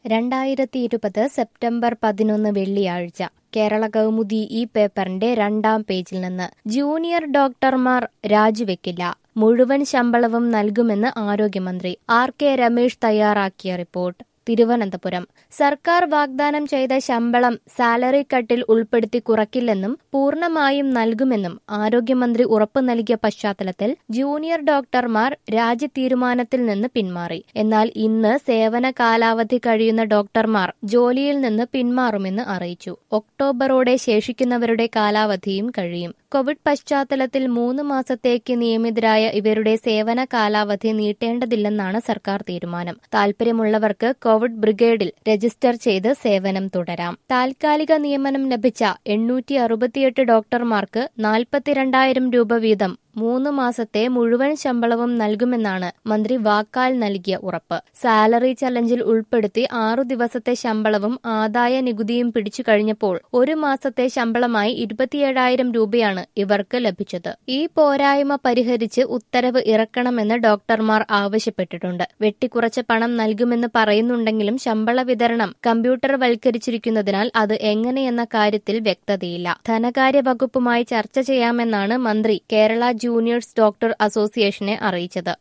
രണ്ടായിരത്തി ഇരുപത് സെപ്റ്റംബർ പതിനൊന്ന് വെള്ളിയാഴ്ച കേരള കൗമുദി ഈ പേപ്പറിന്റെ രണ്ടാം പേജിൽ നിന്ന് ജൂനിയർ ഡോക്ടർമാർ രാജിവെക്കില്ല മുഴുവൻ ശമ്പളവും നൽകുമെന്ന് ആരോഗ്യമന്ത്രി ആർ കെ രമേശ് തയ്യാറാക്കിയ റിപ്പോർട്ട് തിരുവനന്തപുരം സർക്കാർ വാഗ്ദാനം ചെയ്ത ശമ്പളം സാലറി കട്ടിൽ ഉൾപ്പെടുത്തി കുറയ്ക്കില്ലെന്നും പൂർണ്ണമായും നൽകുമെന്നും ആരോഗ്യമന്ത്രി ഉറപ്പു നൽകിയ പശ്ചാത്തലത്തിൽ ജൂനിയർ ഡോക്ടർമാർ രാജി തീരുമാനത്തിൽ നിന്ന് പിന്മാറി എന്നാൽ ഇന്ന് സേവന കാലാവധി കഴിയുന്ന ഡോക്ടർമാർ ജോലിയിൽ നിന്ന് പിന്മാറുമെന്ന് അറിയിച്ചു ഒക്ടോബറോടെ ശേഷിക്കുന്നവരുടെ കാലാവധിയും കഴിയും കോവിഡ് പശ്ചാത്തലത്തിൽ മൂന്ന് മാസത്തേക്ക് നിയമിതരായ ഇവരുടെ സേവന കാലാവധി നീട്ടേണ്ടതില്ലെന്നാണ് സർക്കാർ തീരുമാനം താൽപര്യമുള്ളവർക്ക് കോവിഡ് ബ്രിഗേഡിൽ രജിസ്റ്റർ ചെയ്ത് സേവനം തുടരാം താൽക്കാലിക നിയമനം ലഭിച്ച എണ്ണൂറ്റി അറുപത്തിയെട്ട് ഡോക്ടർമാർക്ക് നാൽപ്പത്തിരണ്ടായിരം രൂപ വീതം മൂന്ന് മാസത്തെ മുഴുവൻ ശമ്പളവും നൽകുമെന്നാണ് മന്ത്രി വാക്കാൽ നൽകിയ ഉറപ്പ് സാലറി ചലഞ്ചിൽ ഉൾപ്പെടുത്തി ആറു ദിവസത്തെ ശമ്പളവും ആദായ നികുതിയും പിടിച്ചു കഴിഞ്ഞപ്പോൾ ഒരു മാസത്തെ ശമ്പളമായി ഇരുപത്തിയേഴായിരം രൂപയാണ് ഇവർക്ക് ലഭിച്ചത് ഈ പോരായ്മ പരിഹരിച്ച് ഉത്തരവ് ഇറക്കണമെന്ന് ഡോക്ടർമാർ ആവശ്യപ്പെട്ടിട്ടുണ്ട് വെട്ടിക്കുറച്ച പണം നൽകുമെന്ന് പറയുന്നുണ്ടെങ്കിലും ശമ്പള വിതരണം കമ്പ്യൂട്ടർവൽക്കരിച്ചിരിക്കുന്നതിനാൽ അത് എങ്ങനെയെന്ന കാര്യത്തിൽ വ്യക്തതയില്ല ധനകാര്യ വകുപ്പുമായി ചർച്ച ചെയ്യാമെന്നാണ് മന്ത്രി കേരള ജൂനിയേഴ്സ് ഡോക്ടർ അസോസിയേഷനെ അറിയിച്ചത്